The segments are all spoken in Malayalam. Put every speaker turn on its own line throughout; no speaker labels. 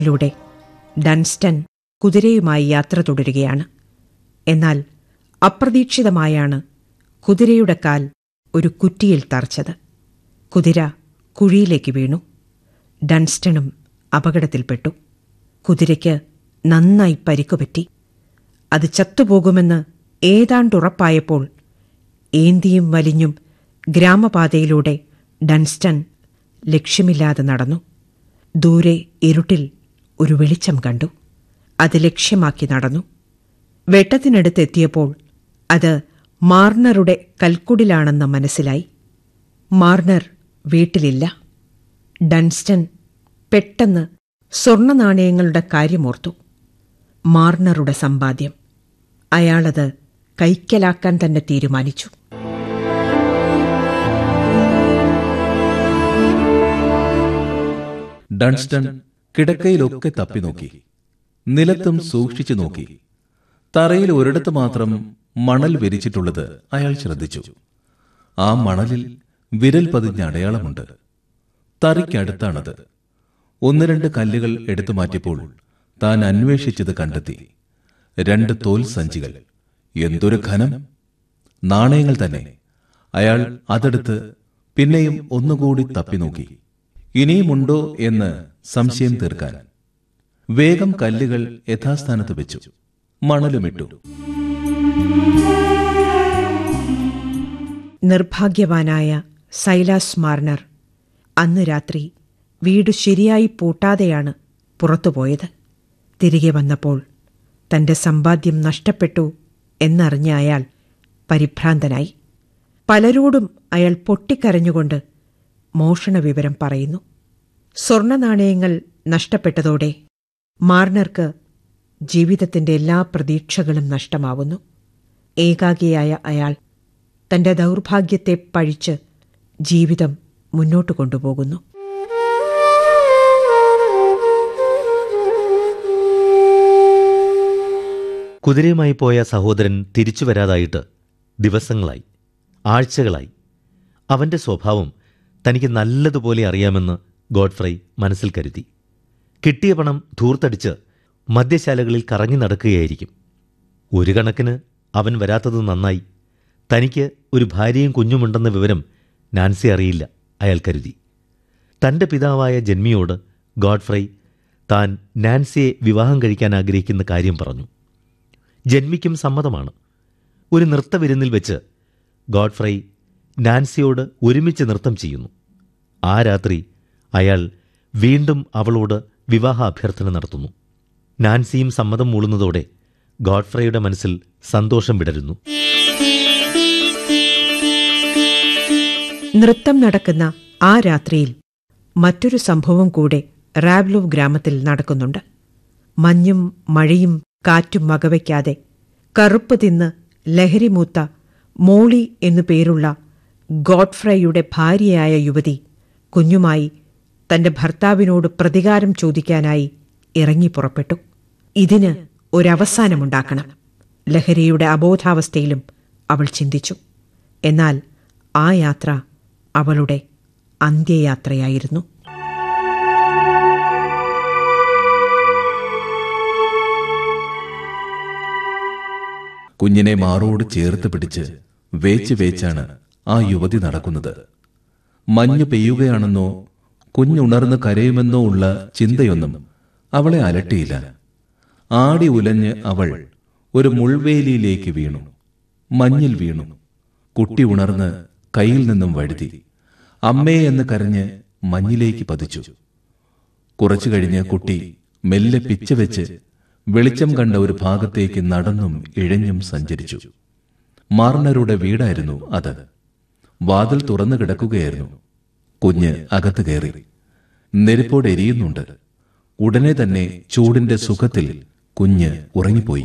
ലൂടെ ഡൺസ്റ്റൺ കുതിരയുമായി യാത്ര തുടരുകയാണ് എന്നാൽ അപ്രതീക്ഷിതമായാണ് കുതിരയുടെ കാൽ ഒരു കുറ്റിയിൽ തറച്ചത് കുതിര കുഴിയിലേക്ക് വീണു ഡൺസ്റ്റണും അപകടത്തിൽപ്പെട്ടു കുതിരയ്ക്ക് നന്നായി പരിക്കുപറ്റി അത് ചത്തുപോകുമെന്ന് ഏതാണ്ടുറപ്പായപ്പോൾ ഏന്തിയും വലിഞ്ഞും ഗ്രാമപാതയിലൂടെ ഡൺസ്റ്റൺ ലക്ഷ്യമില്ലാതെ നടന്നു ദൂരെ ഇരുട്ടിൽ ഒരു വെളിച്ചം കണ്ടു അത് ലക്ഷ്യമാക്കി നടന്നു വെട്ടത്തിനടുത്തെത്തിയപ്പോൾ അത് മാർണറുടെ കൽക്കുടിലാണെന്ന് മനസ്സിലായി മാർണർ വീട്ടിലില്ല ഡൺസ്റ്റൺ പെട്ടെന്ന് സ്വർണ്ണ നാണയങ്ങളുടെ കാര്യമോർത്തു മാർണറുടെ സമ്പാദ്യം അയാളത് കൈക്കലാക്കാൻ തന്നെ തീരുമാനിച്ചു
ഡൺസ്റ്റൺ കിടക്കയിലൊക്കെ തപ്പി നോക്കി നിലത്തും സൂക്ഷിച്ചു നോക്കി തറയിൽ ഒരിടത്ത് മാത്രം മണൽ വിരിച്ചിട്ടുള്ളത് അയാൾ ശ്രദ്ധിച്ചു ആ മണലിൽ വിരൽ പതിഞ്ഞ അടയാളമുണ്ട് തറിക്കടുത്താണത് ഒന്ന് രണ്ട് കല്ലുകൾ എടുത്തു മാറ്റിയപ്പോൾ താൻ അന്വേഷിച്ചത് കണ്ടെത്തി രണ്ട് തോൽ സഞ്ചികൾ എന്തൊരു ഘനം നാണയങ്ങൾ തന്നെ അയാൾ അതെടുത്ത് പിന്നെയും ഒന്നുകൂടി തപ്പി നോക്കി ഇനിയുമുണ്ടോ എന്ന് സംശയം തീർക്കാൻ വേഗം കല്ലുകൾ യഥാസ്ഥാനത്ത് വെച്ചു മണലുമിട്ടു
നിർഭാഗ്യവാനായ സൈലാസ് മാർണർ അന്ന് രാത്രി വീട് ശരിയായി പൂട്ടാതെയാണ് പുറത്തുപോയത് തിരികെ വന്നപ്പോൾ തന്റെ സമ്പാദ്യം നഷ്ടപ്പെട്ടു എന്നറിഞ്ഞ അയാൾ പരിഭ്രാന്തനായി പലരോടും അയാൾ പൊട്ടിക്കരഞ്ഞുകൊണ്ട് മോഷണ വിവരം പറയുന്നു സ്വർണ്ണ നാണയങ്ങൾ നഷ്ടപ്പെട്ടതോടെ മാർണർക്ക് ജീവിതത്തിന്റെ എല്ലാ പ്രതീക്ഷകളും നഷ്ടമാവുന്നു ഏകാഗിയായ അയാൾ തന്റെ ദൗർഭാഗ്യത്തെ പഴിച്ച് ജീവിതം മുന്നോട്ടു കൊണ്ടുപോകുന്നു
കുതിരയുമായി പോയ സഹോദരൻ തിരിച്ചു വരാതായിട്ട് ദിവസങ്ങളായി ആഴ്ചകളായി അവന്റെ സ്വഭാവം തനിക്ക് നല്ലതുപോലെ അറിയാമെന്ന് ഗോഡ്ഫ്രൈ മനസ്സിൽ കരുതി കിട്ടിയ പണം ധൂർത്തടിച്ച് മദ്യശാലകളിൽ കറങ്ങി നടക്കുകയായിരിക്കും ഒരു കണക്കിന് അവൻ വരാത്തത് നന്നായി തനിക്ക് ഒരു ഭാര്യയും കുഞ്ഞുമുണ്ടെന്ന വിവരം നാൻസി അറിയില്ല അയാൾ കരുതി തന്റെ പിതാവായ ജന്മിയോട് ഗോഡ്ഫ്രൈ താൻ നാൻസിയെ വിവാഹം കഴിക്കാൻ ആഗ്രഹിക്കുന്ന കാര്യം പറഞ്ഞു ജന്മിക്കും സമ്മതമാണ് ഒരു നൃത്തവിരുന്നിൽ വെച്ച് ഗോഡ്ഫ്രൈ നാൻസിയോട് ഒരുമിച്ച് നൃത്തം ചെയ്യുന്നു ആ രാത്രി അയാൾ വീണ്ടും അവളോട് വിവാഹ അഭ്യർത്ഥന നടത്തുന്നു നാൻസിയും സമ്മതം മൂളുന്നതോടെ ഗോഡ്ഫ്രൈയുടെ മനസ്സിൽ സന്തോഷം വിടരുന്നു
നൃത്തം നടക്കുന്ന ആ രാത്രിയിൽ മറ്റൊരു സംഭവം കൂടെ റാബ്ലോവ് ഗ്രാമത്തിൽ നടക്കുന്നുണ്ട് മഞ്ഞും മഴയും കാറ്റും വകവയ്ക്കാതെ കറുപ്പ് തിന്ന് ലഹരിമൂത്ത മോളി എന്നു പേരുള്ള ഗോഡ്ഫ്രൈയുടെ ഭാര്യയായ യുവതി കുഞ്ഞുമായി തന്റെ ഭർത്താവിനോട് പ്രതികാരം ചോദിക്കാനായി ഇറങ്ങി പുറപ്പെട്ടു ഇതിന് ഒരവസാനമുണ്ടാക്കണം ലഹരിയുടെ അബോധാവസ്ഥയിലും അവൾ ചിന്തിച്ചു എന്നാൽ ആ യാത്ര അവളുടെ അന്ത്യയാത്രയായിരുന്നു
കുഞ്ഞിനെ മാറോട് ചേർത്ത് പിടിച്ച് വേച്ച് വേച്ചാണ് ആ യുവതി നടക്കുന്നത് മഞ്ഞ് പെയ്യുകയാണെന്നോ കുഞ്ഞുണർന്ന് കരയുമെന്നോ ഉള്ള ചിന്തയൊന്നും അവളെ അലട്ടിയില്ല ആടി ഉലഞ്ഞ് അവൾ ഒരു മുൾവേലിയിലേക്ക് വീണു മഞ്ഞിൽ വീണു കുട്ടി ഉണർന്ന് കയ്യിൽ നിന്നും വഴുതി അമ്മേ എന്ന് കരഞ്ഞ് മഞ്ഞിലേക്ക് പതിച്ചു കുറച്ചു കഴിഞ്ഞ് കുട്ടി മെല്ലെ പിച്ച വെച്ച് വെളിച്ചം കണ്ട ഒരു ഭാഗത്തേക്ക് നടന്നും ഇഴഞ്ഞും സഞ്ചരിച്ചു മാർണരുടെ വീടായിരുന്നു അത് വാതിൽ തുറന്നു കിടക്കുകയായിരുന്നു കുഞ്ഞ് അകത്ത് കയറി നെരുപ്പോടെ എരിയുന്നുണ്ട് ഉടനെ തന്നെ ചൂടിന്റെ സുഖത്തിൽ കുഞ്ഞ് ഉറങ്ങിപ്പോയി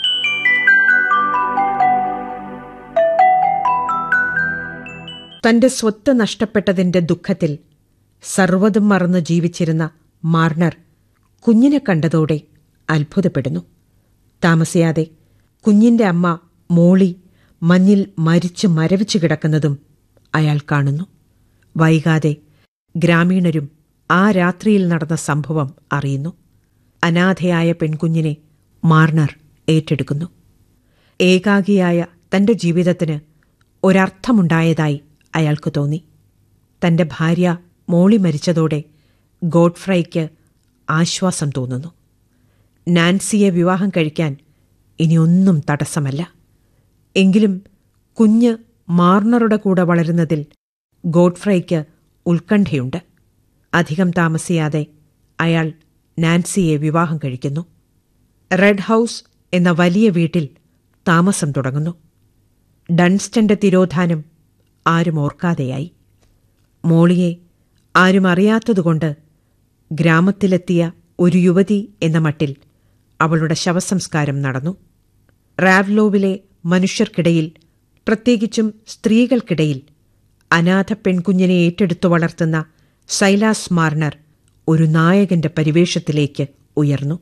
തന്റെ സ്വത്ത് നഷ്ടപ്പെട്ടതിന്റെ ദുഃഖത്തിൽ സർവ്വതും മറന്ന് ജീവിച്ചിരുന്ന മാർണർ കുഞ്ഞിനെ കണ്ടതോടെ അത്ഭുതപ്പെടുന്നു താമസിയാതെ കുഞ്ഞിന്റെ അമ്മ മോളി മഞ്ഞിൽ മരിച്ചു മരവിച്ചു കിടക്കുന്നതും അയാൾ കാണുന്നു വൈകാതെ ഗ്രാമീണരും ആ രാത്രിയിൽ നടന്ന സംഭവം അറിയുന്നു അനാഥയായ പെൺകുഞ്ഞിനെ മാർണർ ഏറ്റെടുക്കുന്നു ഏകാഗിയായ തന്റെ ജീവിതത്തിന് ഒരർത്ഥമുണ്ടായതായി അയാൾക്ക് തോന്നി തന്റെ ഭാര്യ മോളി മരിച്ചതോടെ ഗോഡ്ഫ്രൈക്ക് ആശ്വാസം തോന്നുന്നു നാൻസിയെ വിവാഹം കഴിക്കാൻ ഇനിയൊന്നും തടസ്സമല്ല എങ്കിലും കുഞ്ഞ് മാർണറുടെ കൂടെ വളരുന്നതിൽ ഗോഡ്ഫ്രൈക്ക് ഉത്കണ്ഠയുണ്ട് അധികം താമസിയാതെ അയാൾ നാൻസിയെ വിവാഹം കഴിക്കുന്നു റെഡ് ഹൗസ് എന്ന വലിയ വീട്ടിൽ താമസം തുടങ്ങുന്നു ഡൺസ്റ്റന്റെ തിരോധാനം ആരും ഓർക്കാതെയായി മോളിയെ ആരും അറിയാത്തതുകൊണ്ട് ഗ്രാമത്തിലെത്തിയ ഒരു യുവതി എന്ന മട്ടിൽ അവളുടെ ശവസംസ്കാരം നടന്നു റാവ്ലോവിലെ മനുഷ്യർക്കിടയിൽ പ്രത്യേകിച്ചും സ്ത്രീകൾക്കിടയിൽ അനാഥ പെൺകുഞ്ഞിനെ ഏറ്റെടുത്തു വളർത്തുന്ന സൈലാസ് മാർണർ ഒരു നായകന്റെ പരിവേഷത്തിലേക്ക് ഉയർന്നു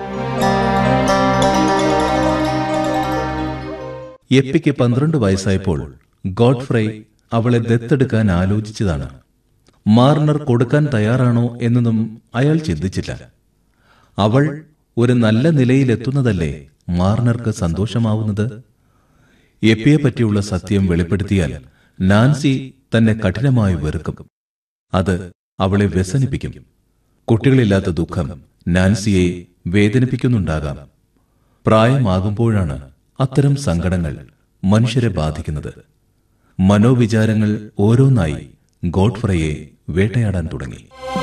എപ്പിക്ക് പന്ത്രണ്ട് വയസ്സായപ്പോൾ ഗോഡ്ഫ്രൈ അവളെ ദത്തെടുക്കാൻ ആലോചിച്ചതാണ് മാർണർ കൊടുക്കാൻ തയ്യാറാണോ എന്നൊന്നും അയാൾ ചിന്തിച്ചില്ല അവൾ ഒരു നല്ല നിലയിലെത്തുന്നതല്ലേ മാർണർക്ക് സന്തോഷമാവുന്നത് എപ്പിയെ പറ്റിയുള്ള സത്യം വെളിപ്പെടുത്തിയാൽ നാൻസി തന്നെ കഠിനമായി വെറുക്കും അത് അവളെ വ്യസനിപ്പിക്കും കുട്ടികളില്ലാത്ത ദുഃഖം നാൻസിയെ വേദനിപ്പിക്കുന്നുണ്ടാകാം പ്രായമാകുമ്പോഴാണ് അത്തരം സങ്കടങ്ങൾ മനുഷ്യരെ ബാധിക്കുന്നത് മനോവിചാരങ്ങൾ ഓരോന്നായി ഗോഡ്ഫ്രയെ വേട്ടയാടാൻ തുടങ്ങി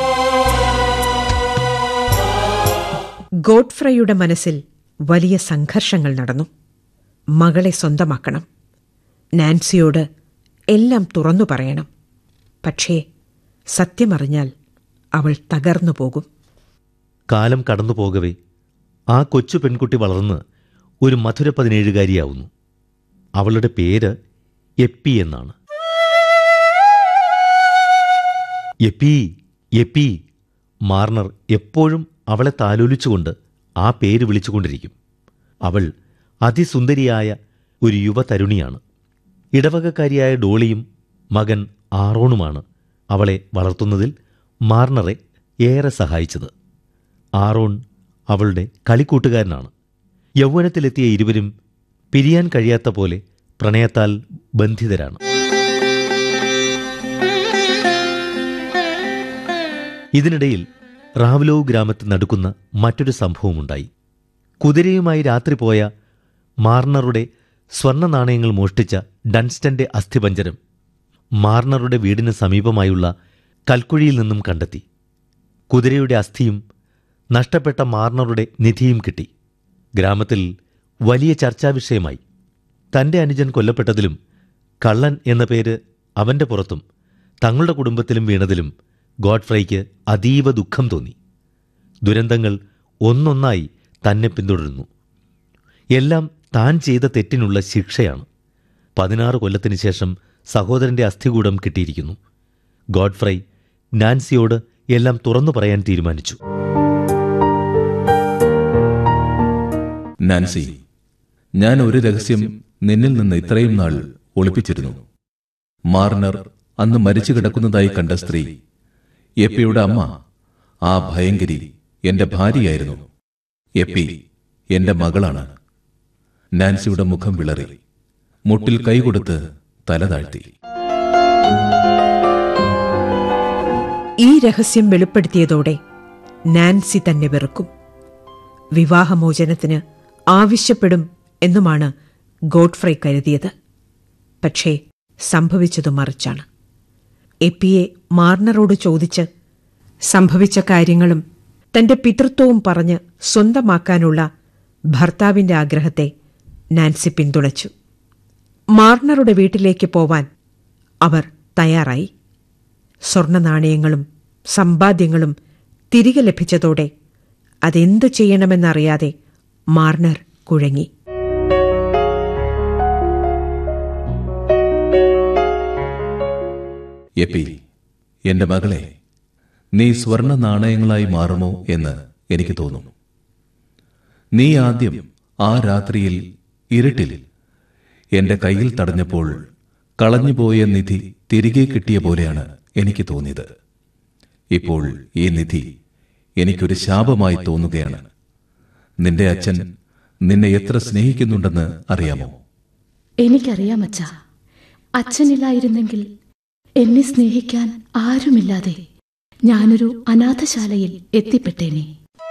ഗോഡ്ഫ്രയുടെ മനസ്സിൽ വലിയ സംഘർഷങ്ങൾ നടന്നു മകളെ സ്വന്തമാക്കണം നാൻസിയോട് എല്ലാം തുറന്നു പറയണം പക്ഷേ സത്യമറിഞ്ഞാൽ അവൾ തകർന്നു പോകും
കാലം കടന്നു പോകവേ ആ കൊച്ചു പെൺകുട്ടി വളർന്ന് ഒരു മധുര പതിനേഴുകാരിയാവുന്നു അവളുടെ പേര് എപ്പി എന്നാണ് എപ്പി എപ്പി മാർണർ എപ്പോഴും അവളെ താലോലിച്ചുകൊണ്ട് ആ പേര് വിളിച്ചുകൊണ്ടിരിക്കും അവൾ അതിസുന്ദരിയായ ഒരു യുവതരുണിയാണ് ഇടവകക്കാരിയായ ഡോളിയും മകൻ ആറോണുമാണ് അവളെ വളർത്തുന്നതിൽ മാർണറെ ഏറെ സഹായിച്ചത് ആറോൺ അവളുടെ കളിക്കൂട്ടുകാരനാണ് യൗവനത്തിലെത്തിയ ഇരുവരും പിരിയാൻ കഴിയാത്ത പോലെ പ്രണയത്താൽ ബന്ധിതരാണ് ഇതിനിടയിൽ റാവ്ലോവ് ഗ്രാമത്തിൽ നടക്കുന്ന മറ്റൊരു സംഭവമുണ്ടായി കുതിരയുമായി രാത്രി പോയ മാർണറുടെ സ്വർണ്ണ നാണയങ്ങൾ മോഷ്ടിച്ച ഡൺസ്റ്റന്റെ അസ്ഥിപഞ്ജരം മാർണറുടെ വീടിന് സമീപമായുള്ള കൽക്കുഴിയിൽ നിന്നും കണ്ടെത്തി കുതിരയുടെ അസ്ഥിയും നഷ്ടപ്പെട്ട മാർണറുടെ നിധിയും കിട്ടി ഗ്രാമത്തിൽ വലിയ ചർച്ചാവിഷയമായി തന്റെ അനുജൻ കൊല്ലപ്പെട്ടതിലും കള്ളൻ എന്ന പേര് അവന്റെ പുറത്തും തങ്ങളുടെ കുടുംബത്തിലും വീണതിലും ഗോഡ്ഫ്രൈക്ക് അതീവ ദുഃഖം തോന്നി ദുരന്തങ്ങൾ ഒന്നൊന്നായി തന്നെ പിന്തുടരുന്നു എല്ലാം താൻ ചെയ്ത തെറ്റിനുള്ള ശിക്ഷയാണ് പതിനാറ് കൊല്ലത്തിന് ശേഷം സഹോദരന്റെ അസ്ഥികൂടം കിട്ടിയിരിക്കുന്നു ഗോഡ്ഫ്രൈ നാൻസിയോട് എല്ലാം തുറന്നു പറയാൻ തീരുമാനിച്ചു
നാൻസി ഞാൻ ഒരു രഹസ്യം നിന്നിൽ നിന്ന് ഇത്രയും നാൾ ഒളിപ്പിച്ചിരുന്നു മാർണർ അന്ന് മരിച്ചു കിടക്കുന്നതായി കണ്ട സ്ത്രീ എപ്പിയുടെ അമ്മ ആ ഭയങ്കരി എന്റെ ഭാര്യയായിരുന്നു എപ്പി എന്റെ മകളാണ് നാൻസിയുടെ മുഖം വിളറി മുട്ടിൽ കൈകൊടുത്ത് തല താഴ്ത്തി
ഈ രഹസ്യം വെളിപ്പെടുത്തിയതോടെ നാൻസി തന്നെ വെറുക്കും വിവാഹമോചനത്തിന് ആവശ്യപ്പെടും എന്നുമാണ് ഗോഡ്ഫ്രൈ കരുതിയത് പക്ഷേ സംഭവിച്ചതു മറിച്ചാണ് എപ്പിയെ മാർണറോട് ചോദിച്ച് സംഭവിച്ച കാര്യങ്ങളും തന്റെ പിതൃത്വവും പറഞ്ഞ് സ്വന്തമാക്കാനുള്ള ഭർത്താവിന്റെ ആഗ്രഹത്തെ നാൻസി പിന്തുണച്ചു മാർണറുടെ വീട്ടിലേക്ക് പോവാൻ അവർ തയ്യാറായി സ്വർണ്ണ നാണയങ്ങളും സമ്പാദ്യങ്ങളും തിരികെ ലഭിച്ചതോടെ അതെന്തു ചെയ്യണമെന്നറിയാതെ മാർണർ കുഴങ്ങി
എപ്പി എന്റെ മകളെ നീ സ്വർണ നാണയങ്ങളായി മാറുമോ എന്ന് എനിക്ക് തോന്നുന്നു നീ ആദ്യം ആ രാത്രിയിൽ ഇരുട്ടിൽ എന്റെ കയ്യിൽ തടഞ്ഞപ്പോൾ കളഞ്ഞുപോയ നിധി തിരികെ കിട്ടിയ പോലെയാണ് എനിക്ക് തോന്നിയത് ഇപ്പോൾ ഈ നിധി എനിക്കൊരു ശാപമായി തോന്നുകയാണ് നിന്റെ അച്ഛൻ നിന്നെ എത്ര സ്നേഹിക്കുന്നുണ്ടെന്ന് അറിയാമോ
എനിക്കറിയാം അച്ഛ അച്ഛനില്ലായിരുന്നെങ്കിൽ എന്നെ സ്നേഹിക്കാൻ ആരുമില്ലാതെ ഞാനൊരു അനാഥശാലയിൽ എത്തിപ്പെട്ടേനെ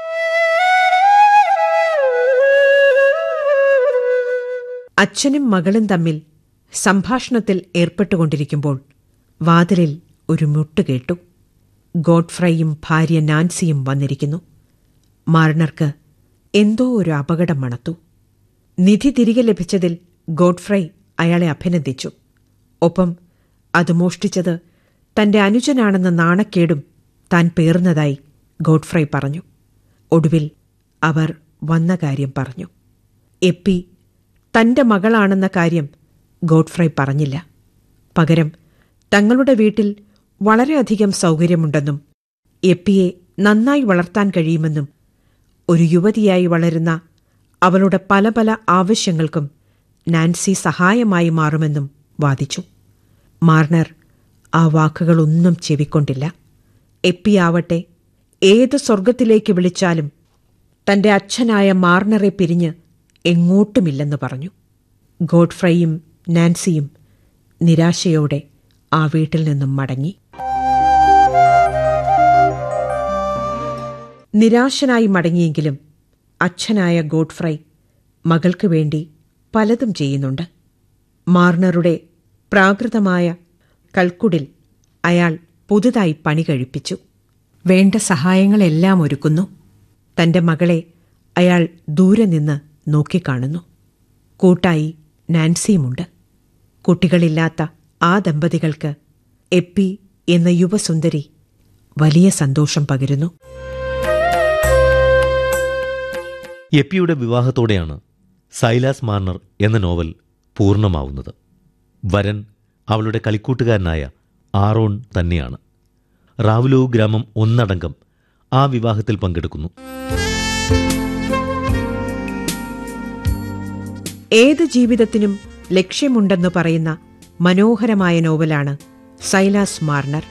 അച്ഛനും മകളും തമ്മിൽ സംഭാഷണത്തിൽ ഏർപ്പെട്ടുകൊണ്ടിരിക്കുമ്പോൾ വാതിലിൽ ഒരു മുട്ട് കേട്ടു ഗോഡ്ഫ്രൈയും ഭാര്യ നാൻസിയും വന്നിരിക്കുന്നു മാർണർക്ക് എന്തോ ഒരു അപകടം മണത്തു നിധി തിരികെ ലഭിച്ചതിൽ ഗോഡ്ഫ്രൈ അയാളെ അഭിനന്ദിച്ചു ഒപ്പം അത് മോഷ്ടിച്ചത് തന്റെ അനുജനാണെന്ന നാണക്കേടും താൻ പേർന്നതായി ഗോഡ്ഫ്രൈ പറഞ്ഞു ഒടുവിൽ അവർ വന്ന കാര്യം പറഞ്ഞു എപ്പി തന്റെ മകളാണെന്ന കാര്യം ഗോഡ്ഫ്രൈ പറഞ്ഞില്ല പകരം തങ്ങളുടെ വീട്ടിൽ വളരെയധികം സൗകര്യമുണ്ടെന്നും എപ്പിയെ നന്നായി വളർത്താൻ കഴിയുമെന്നും ഒരു യുവതിയായി വളരുന്ന അവളുടെ പല പല ആവശ്യങ്ങൾക്കും നാൻസി സഹായമായി മാറുമെന്നും വാദിച്ചു മാർണർ ആ വാക്കുകളൊന്നും ചെവിക്കൊണ്ടില്ല എപ്പിയാവട്ടെ ഏത് സ്വർഗത്തിലേക്ക് വിളിച്ചാലും തന്റെ അച്ഛനായ മാർണറെ പിരിഞ്ഞ് എങ്ങോട്ടുമില്ലെന്ന് പറഞ്ഞു ഗോഡ്ഫ്രൈയും നാൻസിയും നിരാശയോടെ ആ വീട്ടിൽ നിന്നും മടങ്ങി നിരാശനായി മടങ്ങിയെങ്കിലും അച്ഛനായ ഗോഡ്ഫ്രൈ മകൾക്ക് വേണ്ടി പലതും ചെയ്യുന്നുണ്ട് മാർണറുടെ പ്രാകൃതമായ കൽക്കുടിൽ അയാൾ പുതുതായി പണി കഴിപ്പിച്ചു വേണ്ട സഹായങ്ങളെല്ലാം ഒരുക്കുന്നു തന്റെ മകളെ അയാൾ ദൂരെ നിന്ന് നോക്കിക്കാണുന്നു കൂട്ടായി നാൻസിയുമുണ്ട് കുട്ടികളില്ലാത്ത ആ ദമ്പതികൾക്ക് എപ്പി എന്ന യുവസുന്ദരി വലിയ സന്തോഷം പകരുന്നു
എപ്പിയുടെ വിവാഹത്തോടെയാണ് സൈലാസ് മാർണർ എന്ന നോവൽ പൂർണ്ണമാവുന്നത് വരൻ അവളുടെ കളിക്കൂട്ടുകാരനായ ആറോൺ തന്നെയാണ് റാവുലോ ഗ്രാമം ഒന്നടങ്കം ആ വിവാഹത്തിൽ പങ്കെടുക്കുന്നു
ഏത് ജീവിതത്തിനും ലക്ഷ്യമുണ്ടെന്ന് പറയുന്ന മനോഹരമായ നോവലാണ് സൈലാസ് മാർണർ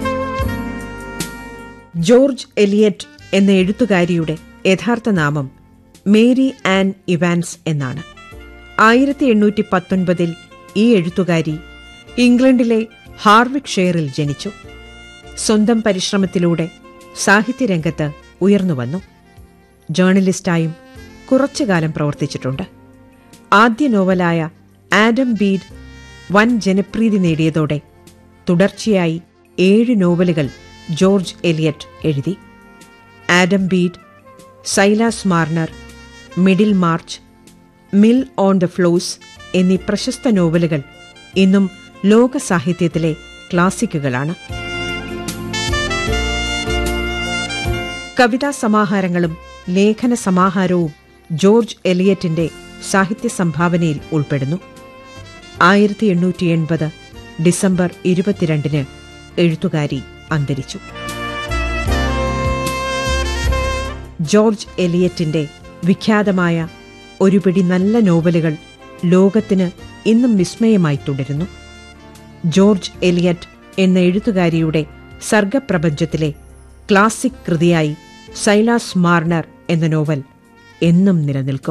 ജോർജ് എലിയറ്റ് എന്ന എഴുത്തുകാരിയുടെ യഥാർത്ഥ നാമം മേരി ആൻ ഇവാൻസ് എന്നാണ് ആയിരത്തി എണ്ണൂറ്റി പത്തൊൻപതിൽ ഈ എഴുത്തുകാരി ഇംഗ്ലണ്ടിലെ ഹാർവിക് ഷെയറിൽ ജനിച്ചു സ്വന്തം പരിശ്രമത്തിലൂടെ സാഹിത്യരംഗത്ത് ഉയർന്നുവന്നു ജേർണലിസ്റ്റായും കുറച്ചുകാലം പ്രവർത്തിച്ചിട്ടുണ്ട് ആദ്യ നോവലായ ആഡം ബീഡ് വൻ ജനപ്രീതി നേടിയതോടെ തുടർച്ചയായി ഏഴ് നോവലുകൾ ജോർജ് എലിയറ്റ് എഴുതി Adam Bede Silas Marner Middlemarch Mill on the Floss എന്നീ പ്രശസ്ത നോവലുകൾ ഇന്നും ലോക സാഹിത്യത്തിലെ ക്ലാസിക്കുകളാണ് കവിതാ സമാഹാരങ്ങളും ലേഖന സമാഹാരവും ജോർജ് എലിയറ്റിന്റെ സാഹിത്യ സംഭാവനയിൽ ഉൾപ്പെടുന്നു ആയിരത്തി എണ്ണൂറ്റി എൺപത് ഡിസംബർ ഇരുപത്തിരണ്ടിന് എഴുത്തുകാരി അന്തരിച്ചു ജോർജ് എലിയറ്റിന്റെ വിഖ്യാതമായ ഒരു പിടി നല്ല നോവലുകൾ ലോകത്തിന് ഇന്നും വിസ്മയമായി തുടരുന്നു ജോർജ് എലിയറ്റ് എന്ന എഴുത്തുകാരിയുടെ സർഗപ്രപഞ്ചത്തിലെ ക്ലാസിക് കൃതിയായി സൈലാസ് മാർണർ എന്ന നോവൽ എന്നും നിലനിൽക്കും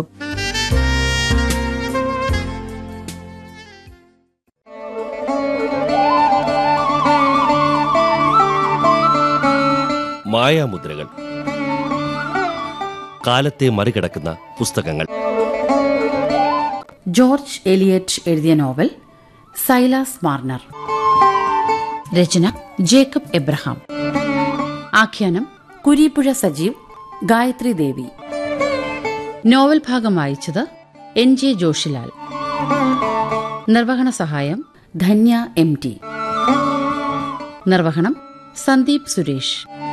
മായാമുദ്രകൾ കാലത്തെ മറികടക്കുന്ന പുസ്തകങ്ങൾ
ജോർജ് എലിയറ്റ് എഴുതിയ നോവൽ സൈലാസ് മാർണർ രചന ജേക്കബ് എബ്രഹാം ആഖ്യാനം കുരീപ്പുഴ സജീവ് ഗായത്രി ദേവി നോവൽ ഭാഗം വായിച്ചത് എൻ ജെ ജോഷിലാൽ നിർവഹണ സഹായം ധന്യ എം ടി നിർവഹണം സന്ദീപ് സുരേഷ്